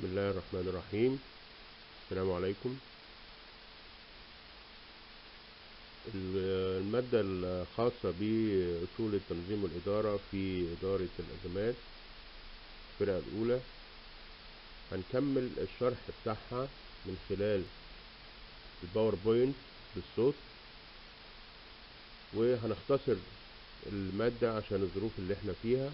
بسم الله الرحمن الرحيم السلام عليكم ال- المادة الخاصة بأصول التنظيم والإدارة في إدارة الأزمات الفرقة الأولى هنكمل الشرح بتاعها من خلال الباوربوينت بالصوت وهنختصر المادة عشان الظروف اللي احنا فيها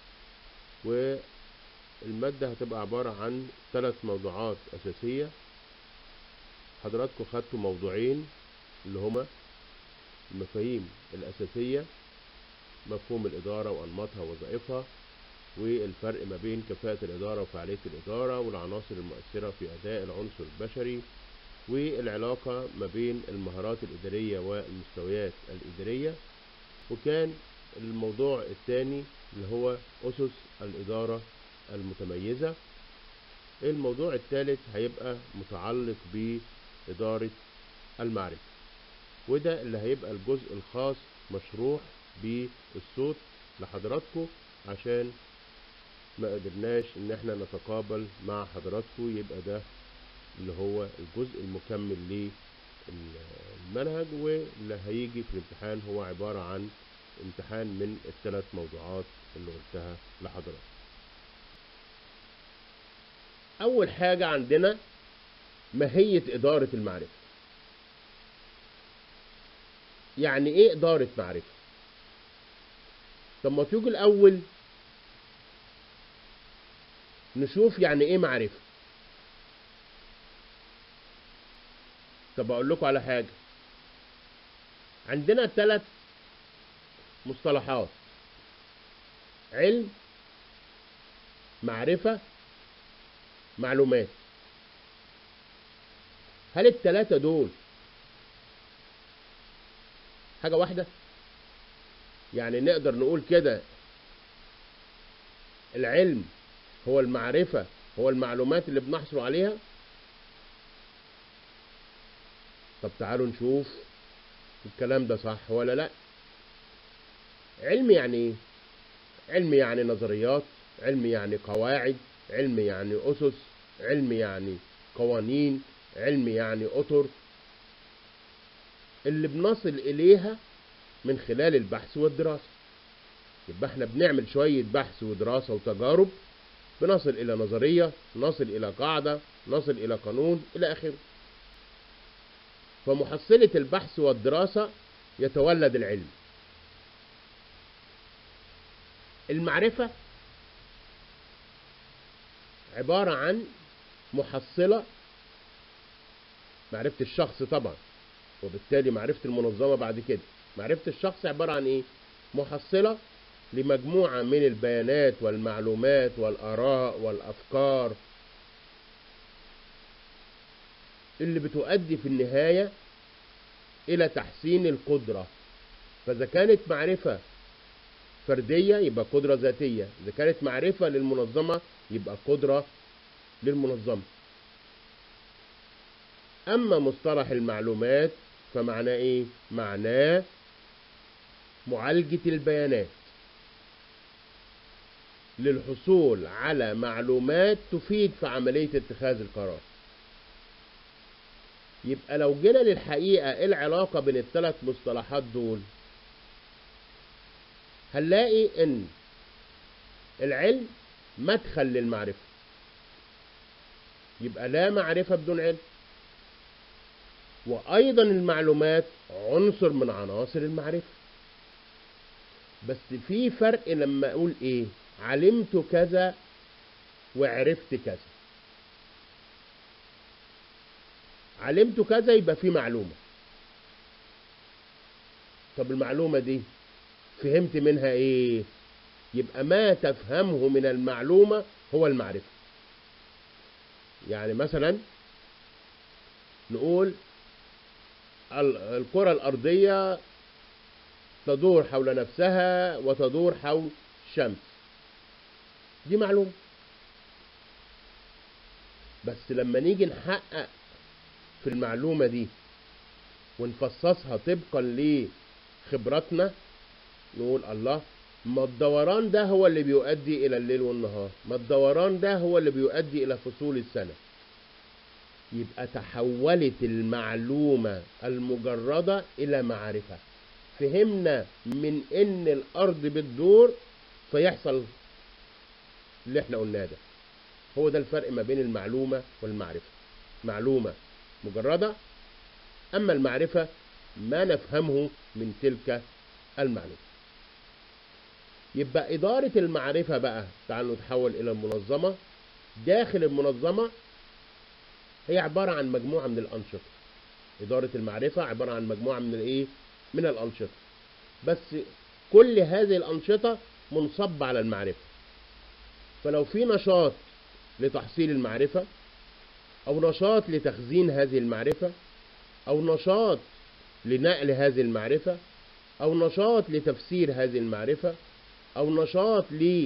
والمادة هتبقى عبارة عن ثلاث موضوعات أساسية حضراتكم خدتوا موضوعين اللي هما المفاهيم الأساسية مفهوم الإدارة وأنماطها ووظائفها والفرق ما بين كفاءة الإدارة وفعالية الإدارة والعناصر المؤثرة في أداء العنصر البشري والعلاقة ما بين المهارات الإدارية والمستويات الإدارية وكان الموضوع الثاني اللي هو أسس الإدارة المتميزة الموضوع الثالث هيبقى متعلق بإدارة المعرفة وده اللي هيبقى الجزء الخاص مشروح بالصوت لحضراتكم عشان ما قدرناش ان احنا نتقابل مع حضراتكم يبقى ده اللي هو الجزء المكمل للمنهج واللي هيجي في الامتحان هو عبارة عن امتحان من الثلاث موضوعات اللي قلتها لحضراتكم اول حاجة عندنا ماهية ادارة المعرفة يعني ايه ادارة معرفة طب ما تيجي الاول نشوف يعني ايه معرفة طب اقول لكم على حاجة عندنا ثلاث مصطلحات علم معرفة معلومات هل الثلاثة دول حاجة واحدة يعني نقدر نقول كده العلم هو المعرفة هو المعلومات اللي بنحصل عليها طب تعالوا نشوف الكلام ده صح ولا لا علم يعني ايه علم يعني نظريات علم يعني قواعد علم يعني أسس علم يعني قوانين علم يعني أطر اللي بنصل إليها من خلال البحث والدراسة يبقى احنا بنعمل شوية بحث ودراسة وتجارب بنصل إلى نظرية نصل إلى قاعدة نصل إلى قانون إلى آخره فمحصلة البحث والدراسة يتولد العلم المعرفة عبارة عن محصلة معرفة الشخص طبعا وبالتالي معرفة المنظمة بعد كده معرفة الشخص عبارة عن ايه محصلة لمجموعة من البيانات والمعلومات والآراء والأفكار اللي بتؤدي في النهاية إلى تحسين القدرة فإذا كانت معرفة فردية يبقى قدرة ذاتية إذا كانت معرفة للمنظمة يبقى قدرة للمنظمة أما مصطلح المعلومات فمعناه إيه؟ معناه معالجة البيانات للحصول على معلومات تفيد في عملية اتخاذ القرار يبقى لو جينا للحقيقة ايه العلاقة بين الثلاث مصطلحات دول هنلاقي ان العلم مدخل للمعرفة يبقى لا معرفة بدون علم وأيضا المعلومات عنصر من عناصر المعرفة بس في فرق لما أقول إيه علمت كذا وعرفت كذا علمت كذا يبقى في معلومة طب المعلومة دي فهمت منها ايه يبقى ما تفهمه من المعلومة هو المعرفة يعني مثلا نقول الكرة الأرضية تدور حول نفسها وتدور حول الشمس دي معلومة بس لما نيجي نحقق في المعلومة دي ونفصصها طبقا لخبراتنا نقول الله ما الدوران ده هو اللي بيؤدي إلى الليل والنهار ما الدوران ده هو اللي بيؤدي إلى فصول السنة يبقى تحولت المعلومة المجردة إلى معرفة فهمنا من إن الأرض بتدور فيحصل اللي احنا قلناه ده هو ده الفرق ما بين المعلومة والمعرفة معلومة مجردة أما المعرفة ما نفهمه من تلك المعلومة يبقى إدارة المعرفة بقى تعالوا نتحول إلى المنظمة داخل المنظمة هي عبارة عن مجموعة من الأنشطة إدارة المعرفة عبارة عن مجموعة من الإيه؟ من الأنشطة بس كل هذه الأنشطة منصبة على المعرفة فلو في نشاط لتحصيل المعرفة أو نشاط لتخزين هذه المعرفة أو نشاط لنقل هذه المعرفة أو نشاط لتفسير هذه المعرفة أو نشاط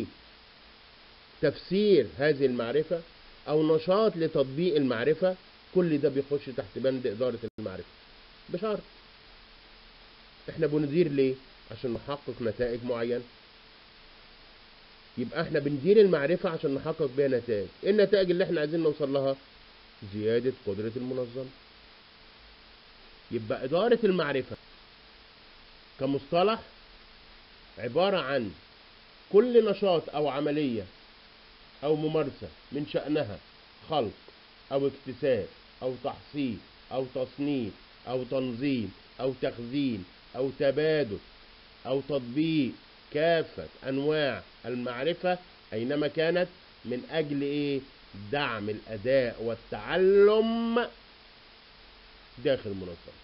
لتفسير هذه المعرفة أو نشاط لتطبيق المعرفة كل ده بيخش تحت بند إدارة المعرفة بشرط احنا بندير ليه؟ عشان نحقق نتائج معينة يبقى احنا بندير المعرفة عشان نحقق بيها نتائج ايه النتائج اللي احنا عايزين نوصل لها زيادة قدرة المنظمة يبقى إدارة المعرفة كمصطلح عبارة عن كل نشاط أو عملية أو ممارسة من شأنها خلق أو اكتساب أو تحصيل أو تصنيف أو تنظيم أو تخزين أو تبادل أو تطبيق كافة أنواع المعرفة أينما كانت من أجل إيه؟ دعم الأداء والتعلم داخل المنظمة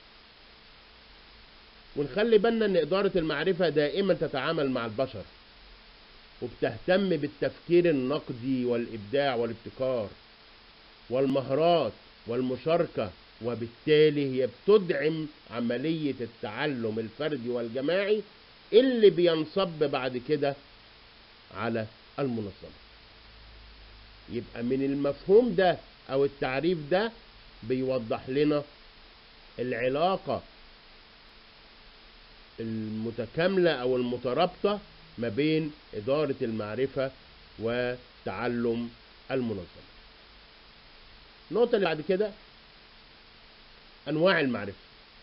ونخلي بالنا ان إدارة المعرفة دائما تتعامل مع البشر وبتهتم بالتفكير النقدي والإبداع والابتكار والمهارات والمشاركة وبالتالي هي بتدعم عملية التعلم الفردي والجماعي اللي بينصب بعد كده على المنظمة يبقى من المفهوم ده أو التعريف ده بيوضح لنا العلاقة المتكاملة أو المترابطة ما بين إدارة المعرفة وتعلم المنظمة النقطة اللي بعد كده أنواع المعرفة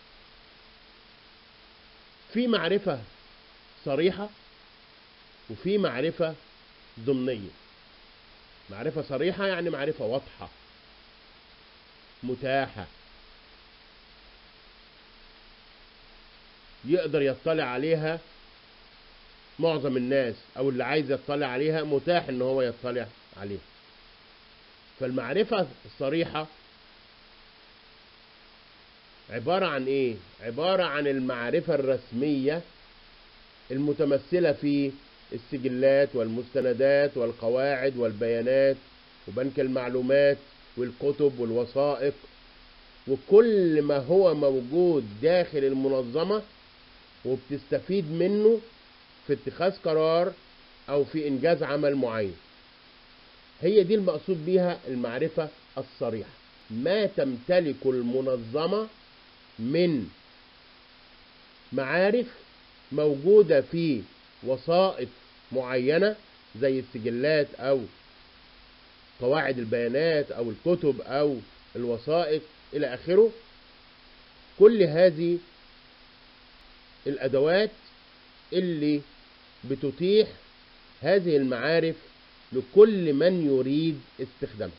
في معرفة صريحة وفي معرفة ضمنية معرفة صريحة يعني معرفة واضحة متاحة يقدر يطلع عليها معظم الناس او اللي عايز يطلع عليها متاح ان هو يطلع عليها فالمعرفة الصريحة عبارة عن ايه عبارة عن المعرفة الرسمية المتمثلة في السجلات والمستندات والقواعد والبيانات وبنك المعلومات والكتب والوثائق وكل ما هو موجود داخل المنظمة وبتستفيد منه في اتخاذ قرار او في انجاز عمل معين هي دي المقصود بيها المعرفة الصريحة ما تمتلك المنظمة من معارف موجودة في وسائط معينة زي السجلات او قواعد البيانات او الكتب او الوثائق الى اخره كل هذه الادوات اللي بتتيح هذه المعارف لكل من يريد استخدامها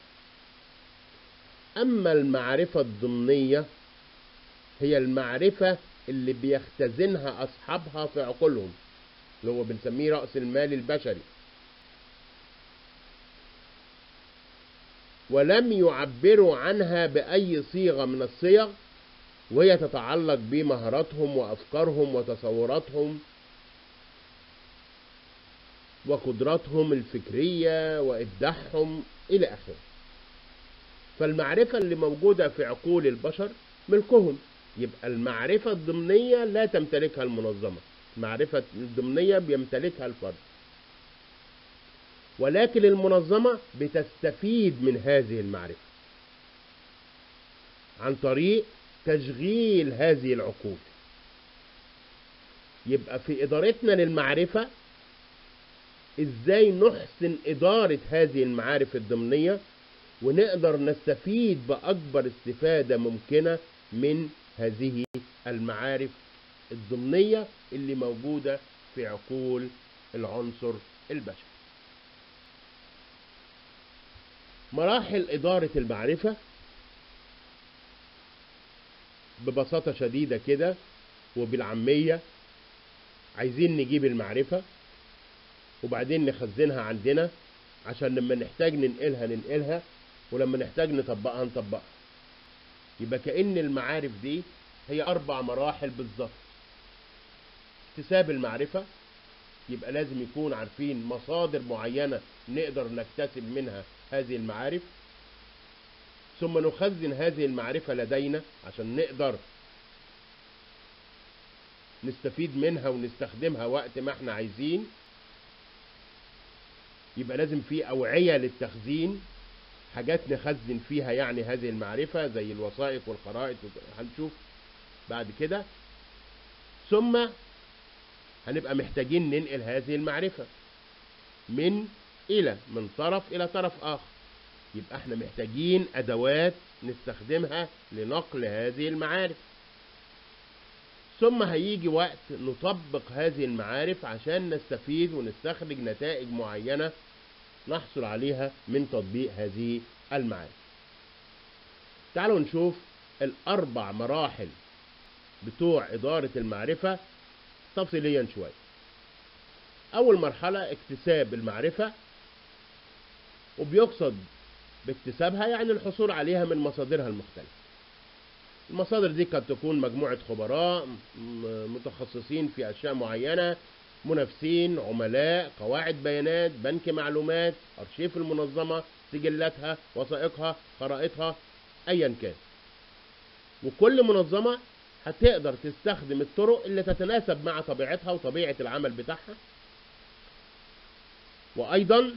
اما المعرفة الضمنية هي المعرفة اللي بيختزنها اصحابها في عقولهم اللي هو بنسميه رأس المال البشري ولم يعبروا عنها بأي صيغة من الصيغ وهي تتعلق بمهاراتهم وأفكارهم وتصوراتهم وقدراتهم الفكرية وإبداعهم إلى آخره فالمعرفة اللي موجودة في عقول البشر ملكهم يبقى المعرفة الضمنية لا تمتلكها المنظمة المعرفة الضمنية بيمتلكها الفرد ولكن المنظمة بتستفيد من هذه المعرفة عن طريق تشغيل هذه العقول يبقى في إدارتنا للمعرفة ازاي نحسن ادارة هذه المعارف الضمنية ونقدر نستفيد باكبر استفادة ممكنة من هذه المعارف الضمنية اللي موجودة في عقول العنصر البشري مراحل إدارة المعرفة ببساطة شديدة كده وبالعامية عايزين نجيب المعرفة وبعدين نخزنها عندنا عشان لما نحتاج ننقلها ننقلها ولما نحتاج نطبقها نطبقها يبقى كأن المعارف دي هي أربع مراحل بالظبط اكتساب المعرفة يبقى لازم يكون عارفين مصادر معينة نقدر نكتسب منها هذه المعارف ثم نخزن هذه المعرفة لدينا عشان نقدر نستفيد منها ونستخدمها وقت ما احنا عايزين يبقى لازم في أوعية للتخزين حاجات نخزن فيها يعني هذه المعرفة زي الوثائق والخرائط هنشوف بعد كده ثم هنبقى محتاجين ننقل هذه المعرفة من إلى من طرف إلى طرف آخر يبقى احنا محتاجين أدوات نستخدمها لنقل هذه المعارف ثم هيجي وقت نطبق هذه المعارف عشان نستفيد ونستخرج نتائج معينة نحصل عليها من تطبيق هذه المعارف تعالوا نشوف الأربع مراحل بتوع إدارة المعرفة تفصيليا شوية أول مرحلة اكتساب المعرفة وبيقصد باكتسابها يعني الحصول عليها من مصادرها المختلفة المصادر دي قد تكون مجموعة خبراء متخصصين في أشياء معينة منافسين عملاء قواعد بيانات بنك معلومات أرشيف المنظمة سجلاتها وثائقها خرائطها أيا كان وكل منظمة هتقدر تستخدم الطرق اللي تتناسب مع طبيعتها وطبيعة العمل بتاعها وأيضا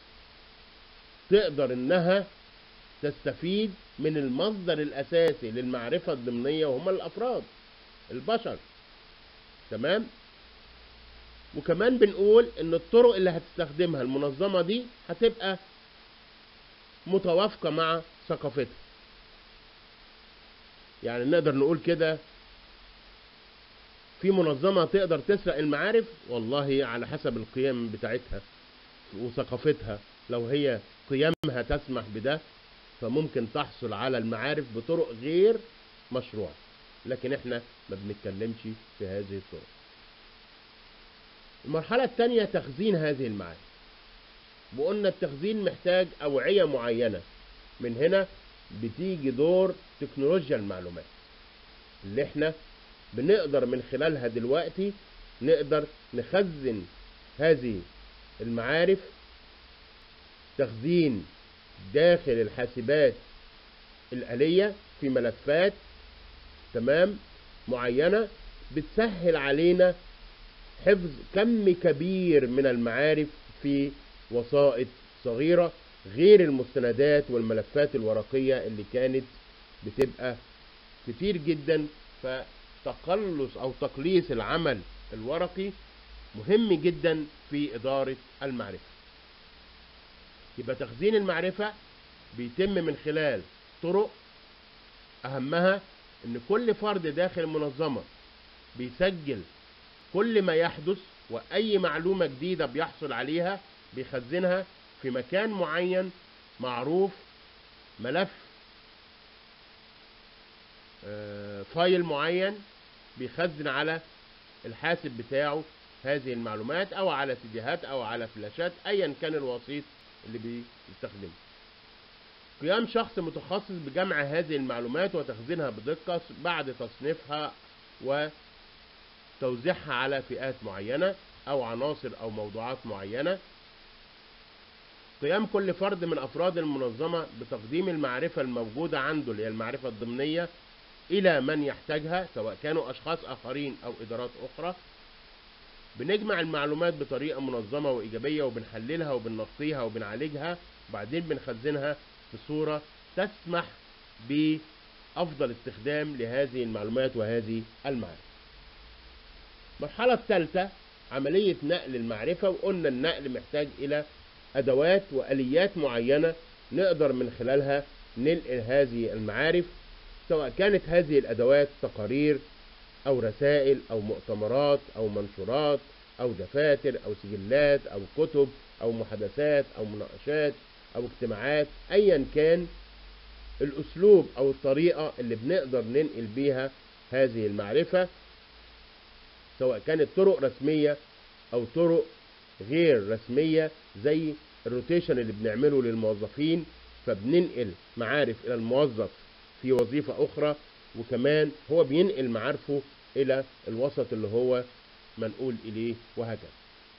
تقدر إنها تستفيد من المصدر الأساسي للمعرفة الضمنية وهم الأفراد البشر تمام وكمان بنقول إن الطرق اللي هتستخدمها المنظمة دي هتبقى متوافقة مع ثقافتها يعني نقدر نقول كده في منظمة تقدر تسرق المعارف والله على حسب القيم بتاعتها وثقافتها لو هي قيمها تسمح بده فممكن تحصل على المعارف بطرق غير مشروعة لكن احنا ما بنتكلمش في هذه الطرق المرحلة الثانية تخزين هذه المعارف وقلنا التخزين محتاج أوعية معينة من هنا بتيجي دور تكنولوجيا المعلومات اللي احنا بنقدر من خلالها دلوقتي نقدر نخزن هذه المعارف تخزين داخل الحاسبات الآلية في ملفات تمام معينة بتسهل علينا حفظ كم كبير من المعارف في وسائط صغيرة غير المستندات والملفات الورقية اللي كانت بتبقى كتير جدا فتقلص أو تقليص العمل الورقي مهم جدا في إدارة المعرفة يبقى تخزين المعرفة بيتم من خلال طرق أهمها إن كل فرد داخل المنظمة بيسجل كل ما يحدث وأي معلومة جديدة بيحصل عليها بيخزنها في مكان معين معروف ملف فايل معين بيخزن على الحاسب بتاعه هذه المعلومات او على سيديهات او على فلاشات ايا كان الوسيط اللي بيستخدمه قيام شخص متخصص بجمع هذه المعلومات وتخزينها بدقة بعد تصنيفها وتوزيعها على فئات معينة او عناصر او موضوعات معينة قيام كل فرد من افراد المنظمة بتقديم المعرفة الموجودة عنده اللي هي المعرفة الضمنية الى من يحتاجها سواء كانوا اشخاص اخرين او ادارات اخرى بنجمع المعلومات بطريقة منظمة وإيجابية وبنحللها وبننقيها وبنعالجها وبعدين بنخزنها في صورة تسمح بأفضل استخدام لهذه المعلومات وهذه المعارف المرحلة الثالثة عملية نقل المعرفة وقلنا النقل محتاج إلى أدوات وآليات معينة نقدر من خلالها ننقل هذه المعارف سواء كانت هذه الأدوات تقارير أو رسائل أو مؤتمرات أو منشورات أو دفاتر أو سجلات أو كتب أو محادثات أو مناقشات أو اجتماعات أيا كان الأسلوب أو الطريقة اللي بنقدر ننقل بيها هذه المعرفة سواء كانت طرق رسمية أو طرق غير رسمية زي الروتيشن اللي بنعمله للموظفين فبننقل معارف إلى الموظف في وظيفة أخرى وكمان هو بينقل معارفه إلى الوسط اللي هو منقول إليه وهكذا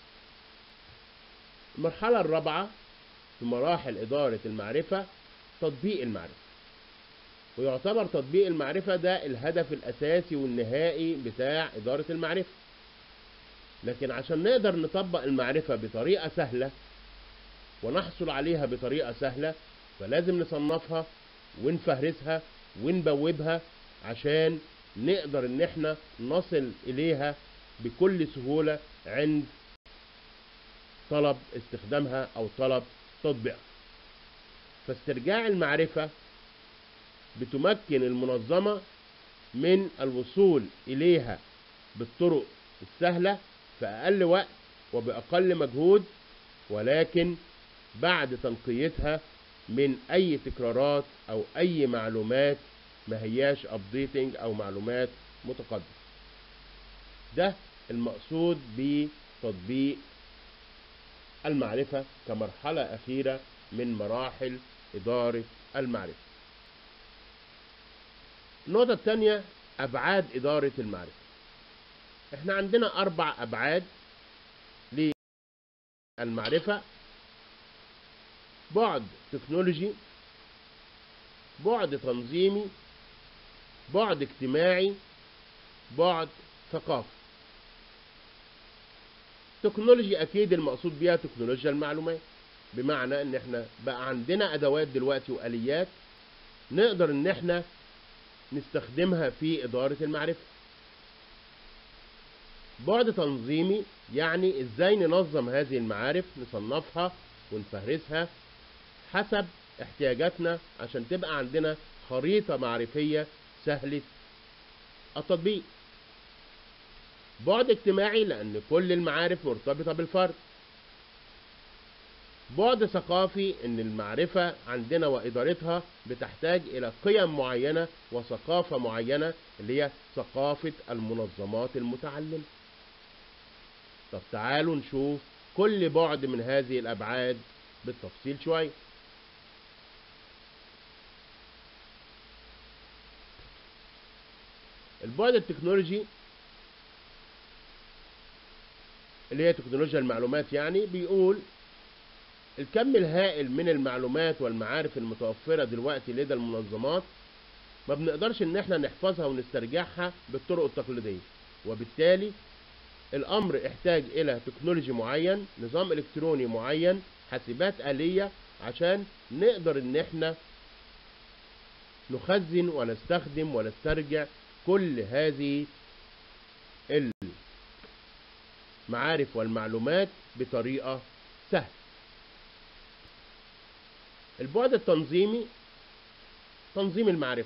المرحلة الرابعة في مراحل إدارة المعرفة تطبيق المعرفة ويعتبر تطبيق المعرفة ده الهدف الأساسي والنهائي بتاع إدارة المعرفة لكن عشان نقدر نطبق المعرفة بطريقة سهلة ونحصل عليها بطريقة سهلة فلازم نصنفها ونفهرسها ونبوبها عشان نقدر ان احنا نصل اليها بكل سهولة عند طلب استخدامها او طلب تطبيقها فاسترجاع المعرفة بتمكن المنظمة من الوصول إليها بالطرق السهلة في أقل وقت وبأقل مجهود ولكن بعد تنقيتها من أي تكرارات أو أي معلومات ما هياش updating أو معلومات متقدمة ده المقصود بتطبيق المعرفة كمرحلة أخيرة من مراحل إدارة المعرفة النقطة الثانية أبعاد إدارة المعرفة احنا عندنا أربع أبعاد للمعرفة بعد تكنولوجي بعد تنظيمي بعد اجتماعي بعد ثقافي تكنولوجي اكيد المقصود بيها تكنولوجيا المعلومات بمعنى ان احنا بقى عندنا ادوات دلوقتي واليات نقدر ان احنا نستخدمها في ادارة المعرفة بعد تنظيمي يعني ازاي ننظم هذه المعارف نصنفها ونفهرسها حسب احتياجاتنا عشان تبقى عندنا خريطة معرفية سهلة التطبيق بعد اجتماعي لأن كل المعارف مرتبطة بالفرد بعد ثقافي ان المعرفة عندنا وادارتها بتحتاج الى قيم معينة وثقافة معينة اللي هي ثقافة المنظمات المتعلمة طب تعالوا نشوف كل بعد من هذه الابعاد بالتفصيل شوية البعد التكنولوجي اللي هي تكنولوجيا المعلومات يعني بيقول الكم الهائل من المعلومات والمعارف المتوفرة دلوقتي لدى المنظمات ما بنقدرش ان احنا نحفظها ونسترجعها بالطرق التقليدية وبالتالي الامر احتاج الى تكنولوجي معين نظام الكتروني معين حاسبات آلية عشان نقدر ان احنا نخزن ونستخدم ونسترجع كل هذه المعارف والمعلومات بطريقة سهلة البعد التنظيمي تنظيم المعرفة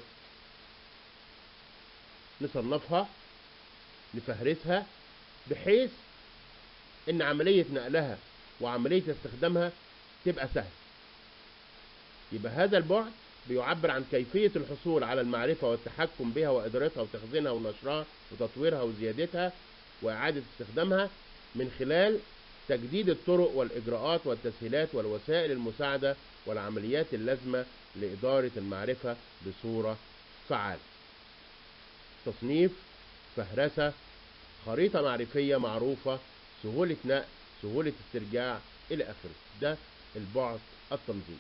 نصنفها نفهرسها بحيث ان عملية نقلها وعملية استخدامها تبقى سهل يبقى هذا البعد بيعبر عن كيفية الحصول على المعرفة والتحكم بها وإدارتها وتخزينها ونشرها وتطويرها وزيادتها وإعادة استخدامها من خلال تجديد الطرق والإجراءات والتسهيلات والوسائل المساعدة والعمليات اللازمة لإدارة المعرفة بصورة فعالة تصنيف فهرسة خريطة معرفية معروفة سهولة نقل سهولة استرجاع إلى آخره ده البعد التنظيمي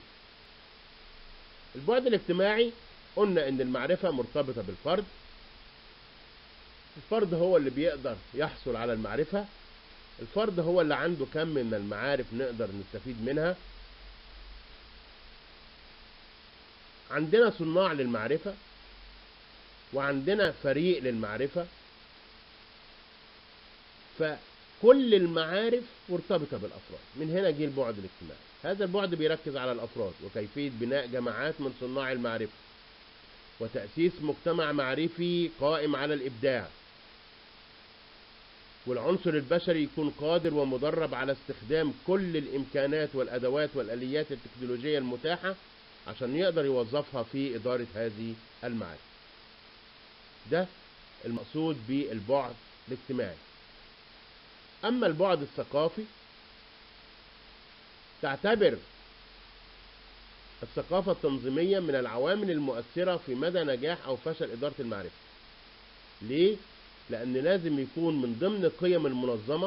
البعد الاجتماعي قلنا ان المعرفة مرتبطة بالفرد الفرد هو اللي بيقدر يحصل على المعرفة الفرد هو اللي عنده كم من المعارف نقدر نستفيد منها عندنا صناع للمعرفة وعندنا فريق للمعرفة كل المعارف مرتبطة بالأفراد من هنا جه البعد الاجتماعي هذا البعد بيركز على الأفراد وكيفية بناء جماعات من صناع المعرفة وتأسيس مجتمع معرفي قائم على الإبداع والعنصر البشري يكون قادر ومدرب على استخدام كل الإمكانات والأدوات والآليات التكنولوجية المتاحة عشان يقدر يوظفها في إدارة هذه المعارف ده المقصود بالبعد الاجتماعي أما البعد الثقافي تعتبر الثقافة التنظيمية من العوامل المؤثرة في مدى نجاح أو فشل إدارة المعرفة ليه؟ لأن لازم يكون من ضمن قيم المنظمة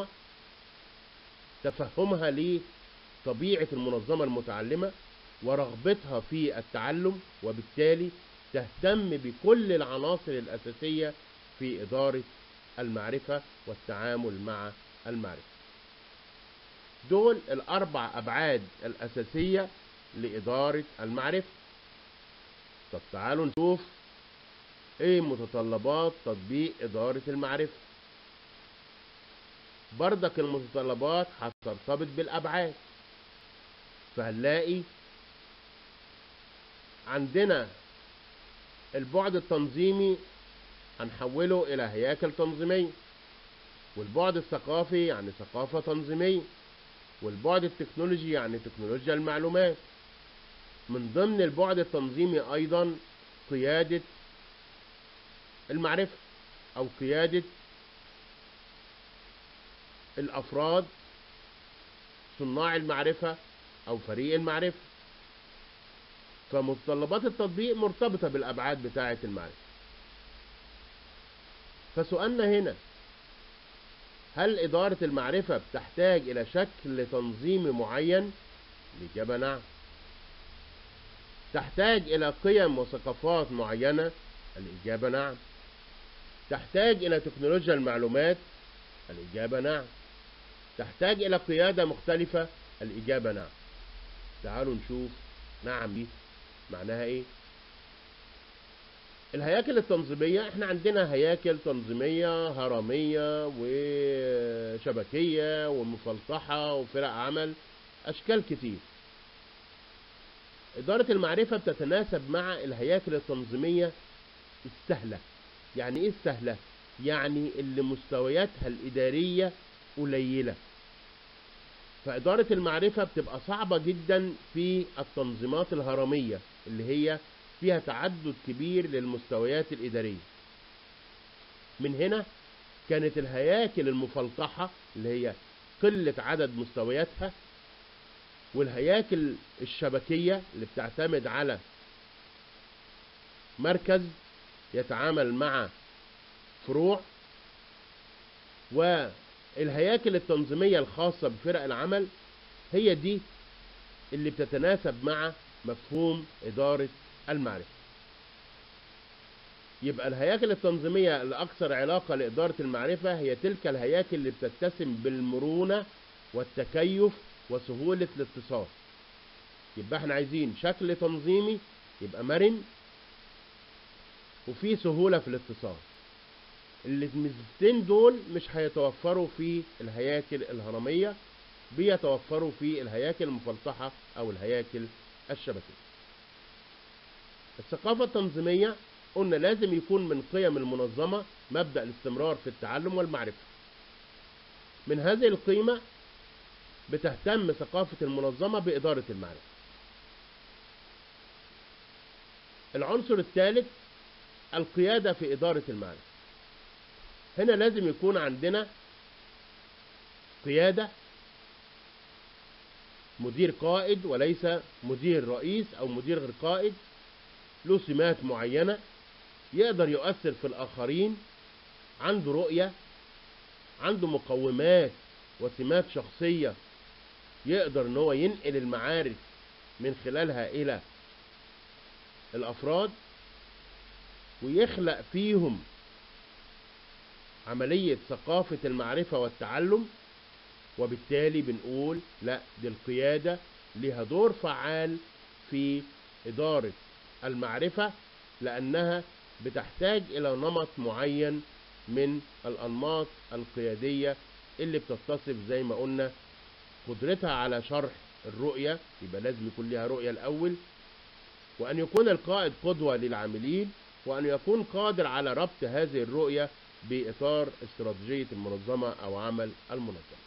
تفهمها لطبيعة المنظمة المتعلمة ورغبتها في التعلم وبالتالي تهتم بكل العناصر الأساسية في إدارة المعرفة والتعامل مع المعرفة دول الأربع أبعاد الأساسية لإدارة المعرفة طب تعالوا نشوف ايه متطلبات تطبيق إدارة المعرفة بردك المتطلبات هترتبط بالأبعاد فهنلاقي عندنا البعد التنظيمي هنحوله إلى هياكل تنظيمية والبعد الثقافي يعني ثقافة تنظيمية والبعد التكنولوجي يعني تكنولوجيا المعلومات من ضمن البعد التنظيمي أيضا قيادة المعرفة أو قيادة الأفراد صناع المعرفة أو فريق المعرفة فمتطلبات التطبيق مرتبطة بالأبعاد بتاعة المعرفة فسؤالنا هنا هل إدارة المعرفة بتحتاج إلى شكل تنظيمي معين؟ الإجابة نعم تحتاج إلى قيم وثقافات معينة؟ الإجابة نعم تحتاج إلى تكنولوجيا المعلومات؟ الإجابة نعم تحتاج إلى قيادة مختلفة؟ الإجابة نعم تعالوا نشوف نعم دي معناها إيه؟ الهياكل التنظيمية احنا عندنا هياكل تنظيمية هرمية وشبكية ومفلطحة وفرق عمل أشكال كتير إدارة المعرفة بتتناسب مع الهياكل التنظيمية السهلة يعني إيه السهلة؟ يعني اللي مستوياتها الإدارية قليلة فإدارة المعرفة بتبقى صعبة جدا في التنظيمات الهرمية اللي هي فيها تعدد كبير للمستويات الإدارية من هنا كانت الهياكل المفلطحة اللي هي قلة عدد مستوياتها والهياكل الشبكية اللي بتعتمد على مركز يتعامل مع فروع والهياكل التنظيمية الخاصة بفرق العمل هي دي اللي بتتناسب مع مفهوم إدارة المعرفة يبقى الهياكل التنظيمية الأكثر علاقة لإدارة المعرفة هي تلك الهياكل اللي بتتسم بالمرونة والتكيف وسهولة الاتصال يبقى احنا عايزين شكل تنظيمي يبقى مرن وفيه سهولة في الاتصال الميزتين دول مش هيتوفروا في الهياكل الهرمية بيتوفروا في الهياكل المفلطحة أو الهياكل الشبكية الثقافة التنظيمية قلنا لازم يكون من قيم المنظمة مبدأ الاستمرار في التعلم والمعرفة من هذه القيمة بتهتم ثقافة المنظمة بإدارة المعرفة العنصر الثالث القيادة في إدارة المعرفة هنا لازم يكون عندنا قيادة مدير قائد وليس مدير رئيس أو مدير غير قائد له سمات معينة يقدر يؤثر في الآخرين عنده رؤية عنده مقومات وسمات شخصية يقدر ان هو ينقل المعارف من خلالها الى الافراد ويخلق فيهم عملية ثقافة المعرفة والتعلم وبالتالي بنقول لا دي القيادة لها دور فعال في إدارة المعرفة لأنها بتحتاج إلى نمط معين من الأنماط القيادية اللي بتتصف زي ما قلنا قدرتها على شرح الرؤية يبقى لازم يكون لها رؤية الأول وأن يكون القائد قدوة للعاملين وأن يكون قادر على ربط هذه الرؤية بإطار استراتيجية المنظمة أو عمل المنظمة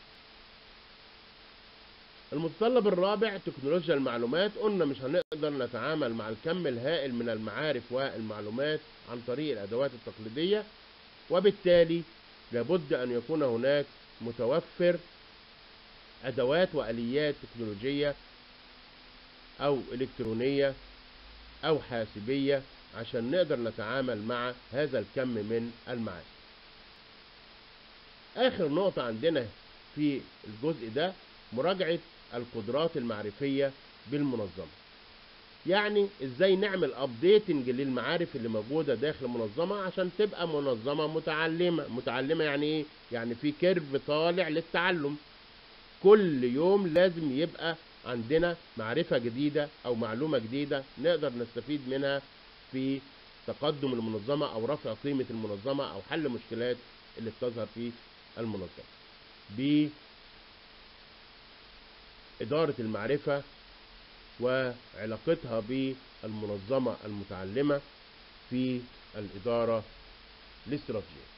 المتطلب الرابع تكنولوجيا المعلومات قلنا مش هنقدر نتعامل مع الكم الهائل من المعارف والمعلومات عن طريق الأدوات التقليدية وبالتالي لابد أن يكون هناك متوفر أدوات وآليات تكنولوجية أو إلكترونية أو حاسبية عشان نقدر نتعامل مع هذا الكم من المعارف آخر نقطة عندنا في الجزء ده مراجعة القدرات المعرفية بالمنظمة يعني ازاي نعمل ابديتنج للمعارف اللي موجودة داخل المنظمة عشان تبقى منظمة متعلمة متعلمة يعني ايه يعني في كيرف طالع للتعلم كل يوم لازم يبقى عندنا معرفة جديدة او معلومة جديدة نقدر نستفيد منها في تقدم المنظمة او رفع قيمة المنظمة او حل مشكلات اللي بتظهر في المنظمة بإدارة المعرفة وعلاقتها بالمنظمة المتعلمة في الإدارة الاستراتيجية